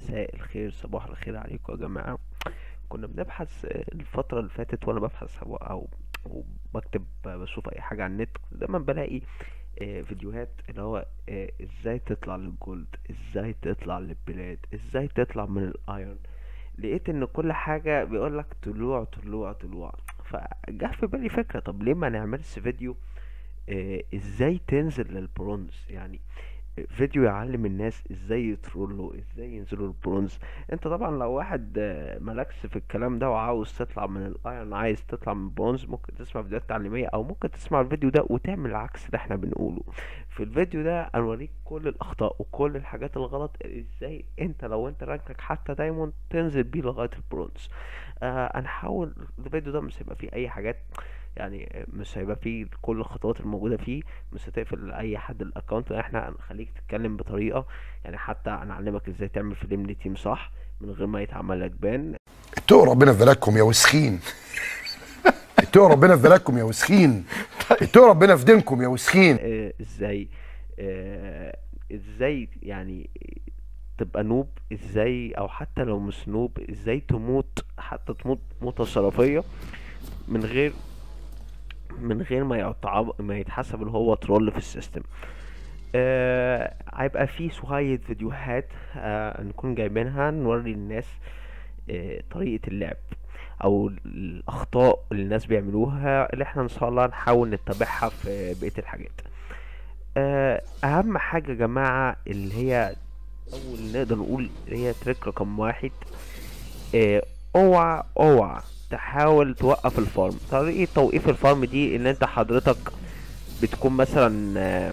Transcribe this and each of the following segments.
مساء الخير صباح الخير عليكم يا جماعة كنا بنبحث آه، الفترة اللي فاتت وأنا ببحث أو أو أو بكتب بشوف أي حاجة على النت دايما بلاقي آه، فيديوهات اللي هو آه، ازاي تطلع للجولد ازاي تطلع للبلاد ازاي تطلع من الايرون لقيت ان كل حاجة بيقولك طلوع طلوع طلوع فجه في بالي فكرة طب ليه ما نعملش فيديو آه، ازاي تنزل للبرونز يعني فيديو يعلم الناس ازاي يترولوا ازاي ينزلوا البرونز انت طبعا لو واحد آه، مالكش في الكلام ده وعاوز تطلع من الايرون عايز تطلع من البرونز ممكن تسمع فيديوهات تعليمية او ممكن تسمع الفيديو ده وتعمل العكس اللي احنا بنقوله في الفيديو ده هنوريك كل الاخطاء وكل الحاجات الغلط ازاي انت لو انت رانكك حتى دايموند تنزل بيه لغاية البرونز آه هنحاول الفيديو ده مش هيبقى فيه اي حاجات يعني مش هيبقى فيه كل الخطوات الموجودة فيه مش هتقفل اي حد الاكونت احنا هنخليك تتكلم بطريقة يعني حتى هنعلمك ازاي تعمل فيلم لتيم صح من غير ما يتعمل لك بان اتقوا ربنا في بلدكم يا وسخين اتقوا ربنا في بلدكم يا وسخين اتقوا ربنا في دينكم يا وسخين آه ازاي آه ازاي يعني تبقى نوب ازاي او حتى لو مش نوب ازاي تموت حتى تموت موتة شرفية من غير من غير ما يتعب ما يتحسب اللي هو ترول في السيستم آه هيبقى في شوية فيديوهات آه نكون جايبينها نوري الناس آه طريقة اللعب او الاخطاء اللي الناس بيعملوها اللي احنا ان شاء الله نحاول نتبعها في بقية الحاجات آه اهم حاجة يا جماعة اللي هي اول نقدر نقول اللي هي تريك رقم واحد آه، اوعى اوعى تحاول توقف الفارم طريقة توقيف الفارم دي ان انت حضرتك بتكون مثلا آه،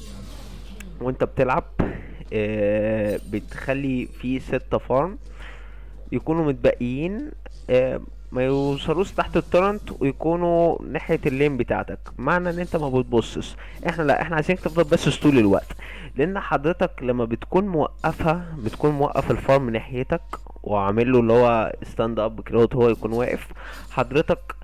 وانت بتلعب آه، بتخلي في ستة فارم يكونوا متبقيين آه، ما يوصلوش تحت التورنت ويكونوا ناحية اللين بتاعتك معنى ان انت ما بتبصش احنا لا احنا عايزينك تفضل بس طول الوقت لان حضرتك لما بتكون موقفها بتكون موقف الفارم ناحيتك وعامل له اللي هو ستاند اب كده هو يكون واقف حضرتك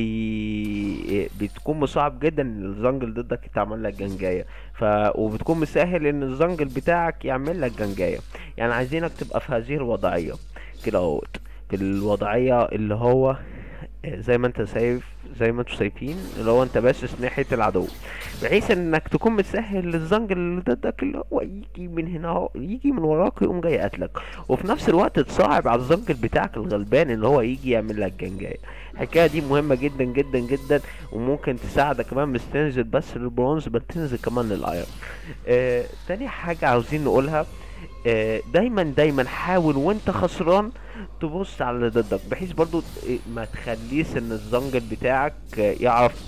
بي... بتكون مصعب جدا ان الزنجل ضدك يتعمل لك جنجايه ف وبتكون مسهل ان الزنجل بتاعك يعمل لك جنجايه يعني عايزينك تبقى في هذه الوضعيه كده اهوت في الوضعيه اللي هو زي ما انت شايف زي ما انتوا شايفين اللي هو انت باصص ناحيه العدو بحيث انك تكون مسهل للزنجل اللي ضدك اللي هو يجي من هنا اهو يجي من وراك يقوم جاي قتلك وفي نفس الوقت تصعب على الزنجل بتاعك الغلبان اللي هو يجي يعمل لك جنجايه الحكايه دي مهمه جدا جدا جدا وممكن تساعدك كمان مش تنزل بس للبرونز بل تنزل كمان للايرون آه تاني حاجه عاوزين نقولها آه دايما دايما حاول وانت خسران تبص على اللي ضدك بحيث برضو ما تخليش ان الزنجل بتاعك آه، يعرف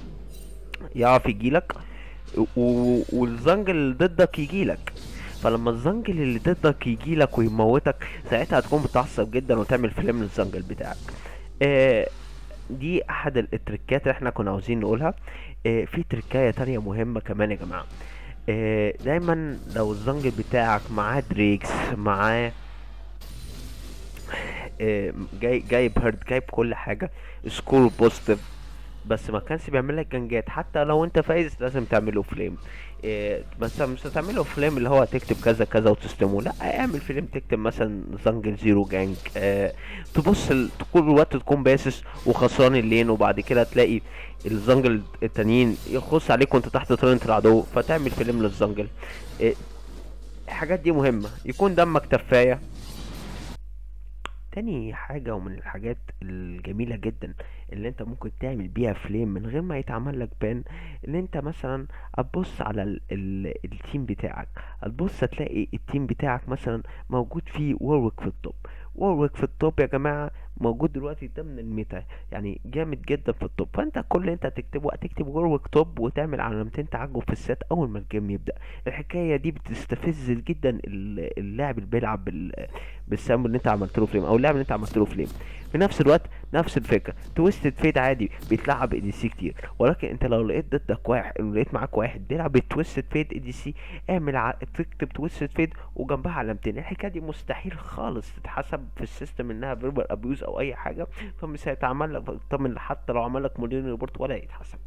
يعرف يجيلك و- والزنجل اللي ضدك يجيلك فلما الزنجل اللي ضدك يجيلك ويموتك ساعتها هتكون متعصب جدا وتعمل فيلم للزنجل بتاعك آه دي احد التريكات اللي احنا كنا عاوزين نقولها آه في تريكاية تانية مهمة كمان يا جماعة آه دايما لو الزنجل بتاعك معاه دريكس معاه آه، جاي جايب هيرد جايب كل حاجة سكور بوزيتيف بس ما كانش بيعمل لك جنجات حتى لو انت فايز لازم تعمله فليم إيه بس مش هتعمله فليم اللي هو تكتب كذا كذا وتستمه لا اعمل فيلم تكتب مثلا زنجل زيرو جانج اه تبص ال- طول الوقت تكون باسس وخسران اللين وبعد كده تلاقي الزنجل التانيين يخص عليك وانت تحت ترنت العدو فتعمل فيلم للزنجل إيه الحاجات دي مهمة يكون دمك تفاية تاني حاجة ومن الحاجات الجميلة جدا اللي انت ممكن تعمل بيها فليم من غير ما يتعمل لك بان ان انت مثلا هتبص على ال ال التيم بتاعك هتبص هتلاقي التيم بتاعك مثلا موجود فيه ووروك في التوب ووروك في التوب يا جماعة موجود دلوقتي ضمن الميتا يعني جامد جدا في التوب فانت كل اللي انت هتكتبه هتكتب ووروك توب وتعمل علامتين تعجب في السات اول ما الجيم يبدأ الحكاية دي بتستفز جدا ال- اللاعب اللي بيلعب بال بالسام اللي انت عملت له فليم او اللاعب اللي انت عملت له فليم في نفس الوقت نفس الفكره تويستد فيد عادي بيتلعب اي دي سي كتير ولكن انت لو لقيت ضدك واحد لو لقيت معاك واحد بيلعب بالتويستد فيد اي دي سي اعمل ع... تكتب تويستد فيد وجنبها علامتين الحكايه دي مستحيل خالص تتحسب في السيستم انها فيربال ابيوز او اي حاجه فمش هيتعمل لك طبعا حتى لو عمل لك مليون ريبورت ولا يتحسب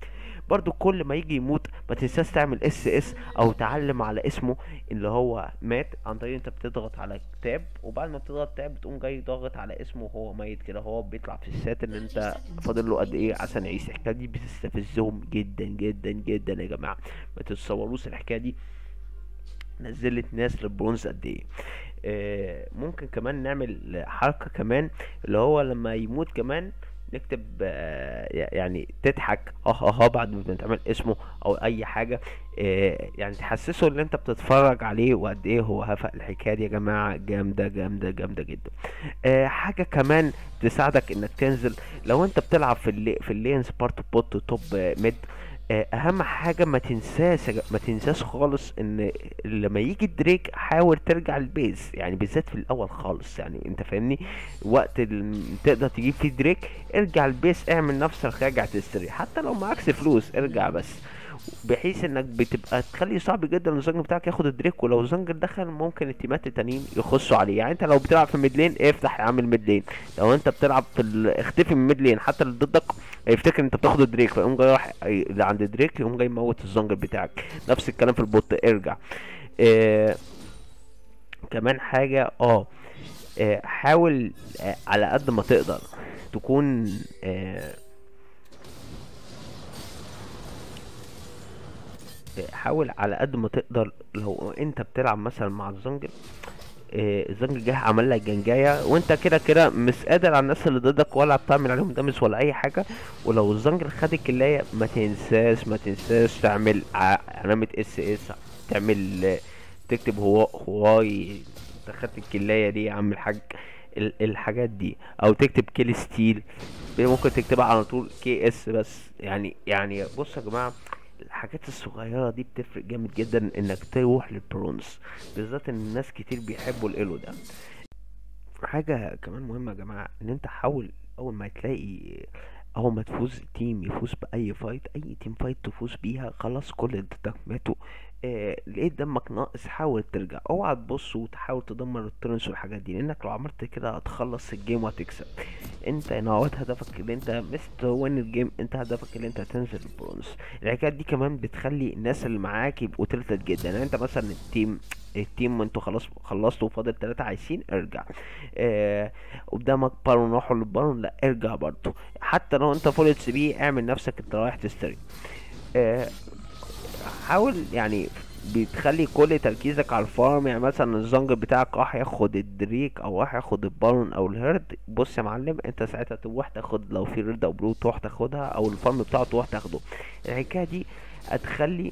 برضو كل ما يجي يموت ما تنساش تعمل اس اس او تعلم على اسمه اللي هو مات عن طريق انت بتضغط على تاب وبعد ما بتضغط تاب بتقوم جاي ضاغط على اسمه وهو ميت كده هو بيطلع في السات ان انت فاضل له قد ايه عشان يعيش الحكايه دي بتستفزهم جدا جدا جدا يا جماعه ما تتصوروش الحكايه دي نزلت ناس للبرونز قد ايه آه، ممكن كمان نعمل حركة كمان اللي هو لما يموت كمان نكتب آه، يعني تضحك اه اه اه بعد ما تعمل اسمه او اي حاجة آه، يعني تحسسه ان انت بتتفرج عليه وقد ايه هو هفق الحكاية دي يا جماعة جامدة جامدة جامدة جدا آه، حاجة كمان تساعدك انك تنزل لو انت بتلعب في اللي في اللينز بارت بوت توب ميد آه، اهم حاجه ما تنساش ما تنساش خالص ان لما يجي دريك حاول ترجع البيز يعني بالذات في الاول خالص يعني انت فاهمني وقت ال- تقدر تجيب فيه دريك ارجع البيز اعمل نفسك راجع تشتري حتى لو معكش فلوس ارجع بس بحيث انك بتبقى تخلي صعب جدا الزنج بتاعك ياخد الدريك ولو الزنج دخل ممكن التيمات التانيين يخشوا عليه يعني انت لو بتلعب في ميدلين افتح يا عم الميدلين لو انت بتلعب في ال... اختفي من ميدلين حتى اللي ضدك هيفتكر انت بتاخد الدريك فيقوم جاي راح اللي عند الدريك يقوم جاي يموت الزنجر بتاعك نفس الكلام في البوت ارجع اه كمان حاجة اه آه، حاول آه، على قد ما تقدر تكون آه، حاول على قد ما تقدر لو انت بتلعب مثلا مع الزنجل آه، الزنجل جه عمل لك جنجايه وانت كده كده مش قادر على الناس اللي ضدك ولا بتعمل عليهم دمس ولا اي حاجه ولو الزنجل خد الكلايه ما تنساش ما تنساش تعمل ع- علامه اس اس تعمل آه، تكتب هو هواي انت خدت الكلايه دي يا عم الحاج ال- الحاجات دي او تكتب كيل ستيل ممكن تكتبها على طول كي اس بس يعني يعني بص يا جماعه الحاجات الصغيرة دي بتفرق جامد جدا انك تروح للبرونز بالذات ان الناس كتير بيحبوا الالو ده حاجة كمان مهمة يا جماعة ان انت حاول اول ما تلاقي اول ما تفوز تيم يفوز باي فايت اي تيم فايت تفوز بيها خلاص كل اللي ضدك ماتوا آه لقيت دمك ناقص حاول ترجع اوعى تبص وتحاول تدمر الترنس والحاجات دي لانك لو عملت كده هتخلص الجيم وهتكسب انت نوعات هدفك اللي انت مست وين الجيم انت هدفك اللي انت تنزل البرونز الحكايات دي كمان بتخلي الناس اللي معاك يبقوا تلتت جدا يعني انت مثلا التيم التيم انتوا خلاص خلصتوا وفاضل ثلاثة عايزين ارجع اه قدامك بارون راحوا للبارون لا ارجع برضه حتى لو انت فول اتش بي اعمل نفسك انت رايح تشتري اه حاول يعني بتخلي كل تركيزك على الفارم يعني مثلا الزنج بتاعك راح ياخد الدريك او راح ياخد البارون او الهرد بص يا معلم انت ساعتها تروح تاخد لو في ريد او برو تروح تاخدها او الفارم بتاعه تروح تاخده الحكايه دي هتخلي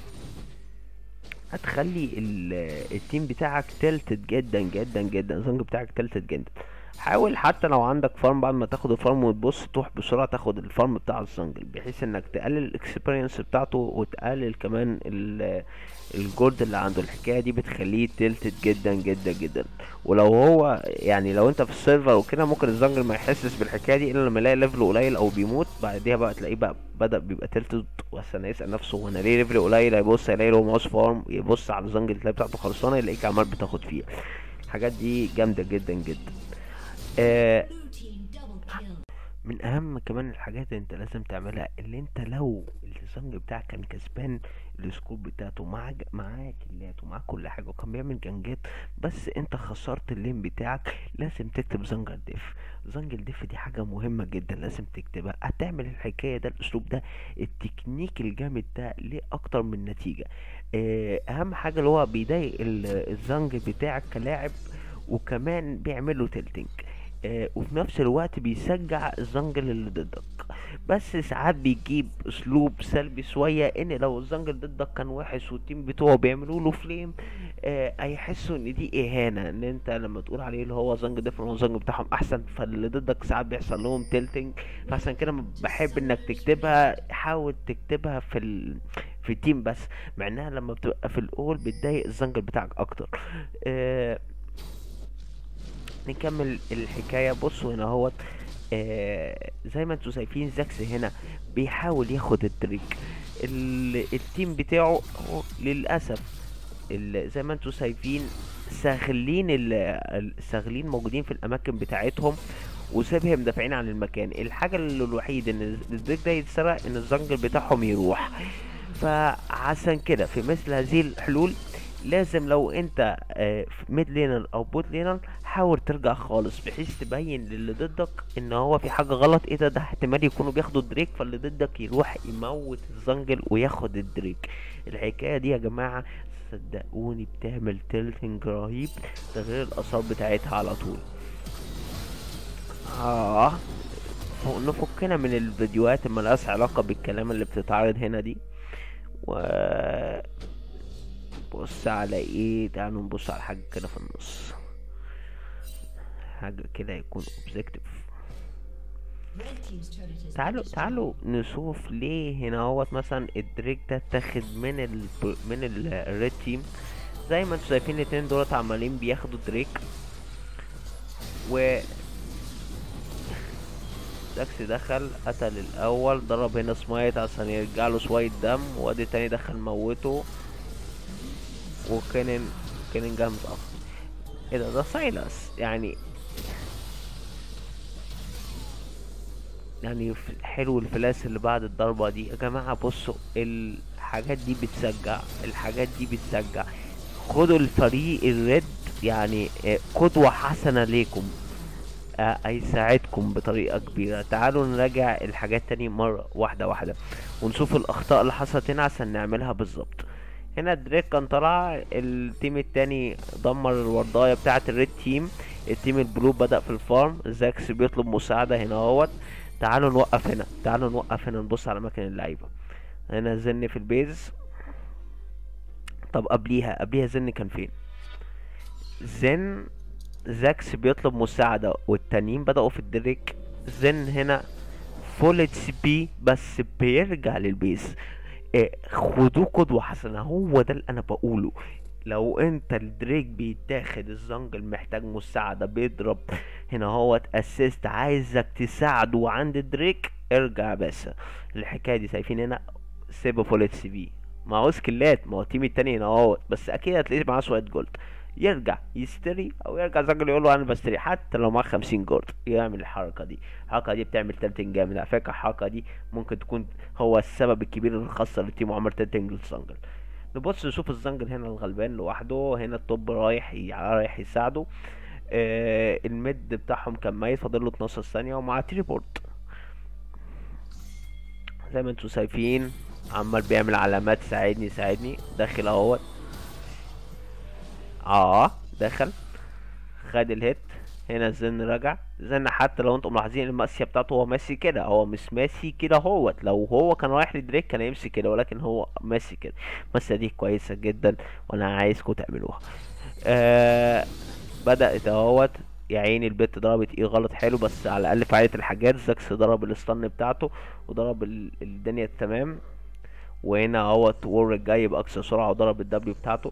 هتخلي ال- التيم بتاعك تلتد جدا جدا جدا الزنج بتاعك تلتد جدا حاول حتى لو عندك فارم بعد ما تاخد الفارم وتبص تروح بسرعة تاخد الفارم بتاع الزنجل بحيث انك تقلل الاكسبيرينس بتاعته وتقلل كمان ال- الجولد اللي عنده الحكاية دي بتخليه تلتد جدا جدا جدا ولو هو يعني لو انت في السيرفر وكده ممكن الزنجل ما يحسش بالحكاية دي الا لما يلاقي ليفل قليل او بيموت بعديها بقى تلاقيه بقى بدأ بيبقى تلتد واستنى يسأل نفسه هو انا ليه ليفل قليل هيبص يلاقي له ماوس فارم يبص على الزنجل تلاقي بتاعته خلصانة يلاقيك عمال بتاخد فيها الحاجات دي جامدة جدا جدا آه Blue team double kill. من اهم كمان الحاجات اللي انت لازم تعملها اللي انت لو الزنج بتاعك كان كسبان السكور بتاعته معاك معاه كلات ومعاه كل حاجه وكان بيعمل جنجات بس انت خسرت اللين بتاعك لازم تكتب زنج الدف زنج الدف دي حاجه مهمه جدا لازم تكتبها هتعمل الحكايه ده الاسلوب ده التكنيك الجامد ده ليه اكتر من نتيجه آه، اهم حاجه اللي هو بيضايق ال- الزنج بتاعك كلاعب وكمان بيعمل له تلتنج آه، وفي نفس الوقت بيشجع الزنجل اللي ضدك بس ساعات بيجيب اسلوب سلبي شويه ان لو الزنجل ضدك كان وحش والتيم بتوعه بيعملوا له فليم آه هيحسوا ان دي اهانه ان انت لما تقول عليه اللي هو زنج ديفرنت والزنج بتاعهم احسن فاللي ضدك ساعات بيحصل لهم تيلتنج فعشان كده ما بحب انك تكتبها حاول تكتبها في ال... في التيم بس مع انها لما بتبقى في الاول بتضايق الزنجل بتاعك اكتر آه نكمل الحكايه بصوا هنا اهوت آه زي ما انتوا شايفين زاكس هنا بيحاول ياخد التريك ال- التيم بتاعه هو للاسف ال- زي ما انتوا شايفين ساغلين ال- الساغلين موجودين في الاماكن بتاعتهم وسيبهم مدافعين عن المكان الحاجة اللي الوحيد ان الدريك ده يتسرق ان الزنجل بتاعهم يروح فعشان كده في مثل هذه الحلول لازم لو انت آه، في ميد لينر او بوت لينر حاول ترجع خالص بحيث تبين للي ضدك ان هو في حاجة غلط ايه ده ده احتمال يكونوا بياخدوا الدريك فاللي ضدك يروح يموت الزنجل وياخد الدريك الحكاية دي يا جماعة صدقوني بتعمل تلتنج رهيب ده غير الاثار بتاعتها على طول اه ف- نفكنا من الفيديوهات اللي ملهاش علاقة بالكلام اللي بتتعرض هنا دي و بص على ايه تعالوا نبص على حاجة كده في النص حاجة كده يكون اوبجكتيف Red team's turret has تعالوا been تعالوا نشوف ليه هنا اهوت مثلا الدريك ده اتاخد من ال من الريد تيم زي ما انتوا شايفين الاتنين دولت عمالين بياخدوا دريك و داكس دخل قتل الاول ضرب هنا سمايت عشان يرجع له شويه دم وادي التاني دخل موته وكانن كانن جه متأخر ايه ده ده سايلاس يعني يعني ف- حلو الفلاس اللي بعد الضربة دي يا جماعة بصوا الحاجات دي بتشجع الحاجات دي بتشجع خدوا الفريق الريد يعني آه، قدوة حسنة ليكم آه، هيساعدكم بطريقة كبيرة تعالوا نراجع الحاجات تاني مرة واحدة واحدة ونشوف الأخطاء اللي حصلت هنا عشان نعملها بالظبط هنا دريك كان طلع التيم التاني دمر الورداية بتاعة الريد تيم التيم البلو بدأ في الفارم زاكس بيطلب مساعدة هنا اهوت تعالوا نوقف هنا تعالوا نوقف هنا نبص على مكان اللعيبة هنا زن في البيز طب قبليها قبليها زن كان فين زن زاكس بيطلب مساعدة والتانيين بدأوا في الدريك زن هنا فول اتش بي بس بيرجع للبيز إيه خدوه قدوة حسنة هو ده اللي انا بقوله لو انت الدريك بيتاخد الزنجل محتاج مساعدة بيضرب هنا هو اسيست عايزك تساعده عند دريك ارجع بس الحكاية دي شايفين هنا سيبه فول اتش بي ما هو سكيلات ما هو التيم التاني هنا اهوت بس اكيد هتلاقيه معاه شوية جولد يرجع يشتري او يرجع زنجل يقول له انا بشتري حتى لو معاه 50 جولد يعمل الحركة دي الحركة دي بتعمل تلتين جامد على فكرة الحركة دي ممكن تكون هو السبب الكبير اللي خسر التيم وعمل تلتين للزنجل نبص نشوف الزنجل هنا الغلبان لوحده هنا التوب رايح ي- رايح يساعده آه الميد بتاعهم كان ميت فاضل له 12 ثانية ومعاه تريبورت زي ما انتوا شايفين عمال بيعمل علامات ساعدني ساعدني داخل اهوت اه دخل خد الهيت هنا الزن رجع زن حتى لو انتم ملاحظين الماسية بتاعته هو ماشي كده هو مش ماشي كده هوت لو هو كان رايح لدريك كان هيمشي كده ولكن هو ماشي كده الماسية دي كويسة جدا وانا عايزكم تعملوها آه بدأت اهوت يا عيني البت ضربت ايه غلط حلو بس على الاقل فعلت الحاجات زاكس ضرب الستان بتاعته وضرب ال- الدنيا التمام وهنا اهوت وورك جاي باقصى سرعه وضرب الدبليو بتاعته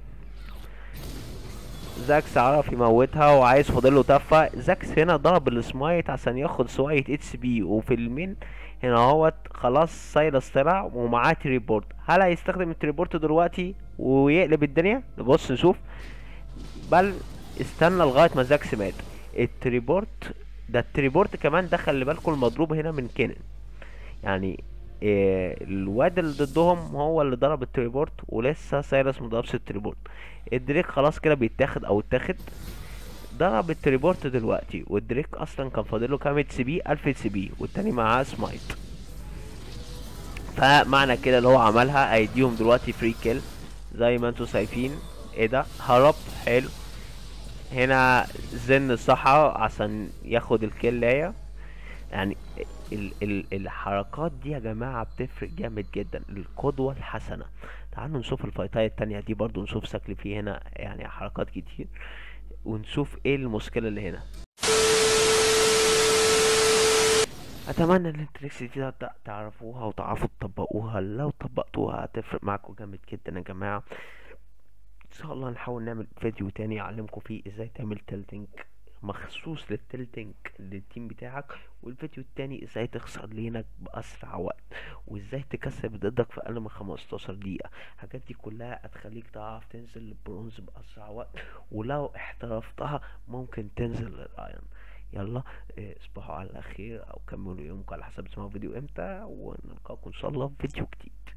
زاكس عرف يموتها وعايز فاضله تفة زاكس هنا ضرب السمايت عشان ياخد سواية اتش بي وفي المين هنا اهوت خلاص سايلس طلع ومعاه تريبورت هل هيستخدم التريبورت دلوقتي ويقلب الدنيا نبص نشوف بل استنى لغايه ما زاكس مات التريبورت ده التريبورت كمان دخل خلي بالكم المضروب هنا من كينن يعني إيه الواد اللي ضدهم هو اللي ضرب التريبورت ولسه سايرس مضربش التريبورت الدريك خلاص كده بيتاخد او اتاخد ضرب التريبورت دلوقتي والدريك اصلا كان فاضله كام اتش بي 1000 اتش بي والتاني معاه سمايت فمعنى كده اللي هو عملها هيديهم دلوقتي فري كيل زي ما انتوا شايفين ايه ده هرب حلو هنا زن صحى عشان ياخد الكلاية يعني ال ال الحركات دي يا جماعة بتفرق جامد جدا القدوة الحسنة تعالوا نشوف الفايتاية التانية دي برضو نشوف شكل فيه هنا يعني حركات كتير ونشوف ايه المشكلة اللي هنا اتمنى ان التريكس دي تع- تعرفوها وتعرفوا تطبقوها لو طبقتوها هتفرق معاكم جامد جدا يا جماعة ان شاء الله نحاول نعمل فيديو تاني يعلمكم فيه ازاي تعمل تلتنج مخصوص للتلتنج للتيم بتاعك والفيديو التاني ازاي تخسر لينك باسرع وقت وازاي تكسب ضدك في اقل من 15 دقيقة الحاجات دي كلها هتخليك تعرف تنزل البرونز باسرع وقت ولو احترفتها ممكن تنزل للايرون يلا آه، اصبحوا على خير او كملوا يومكم على حسب تسمعوا فيديو امتى ونلقاكم ان شاء الله في فيديو جديد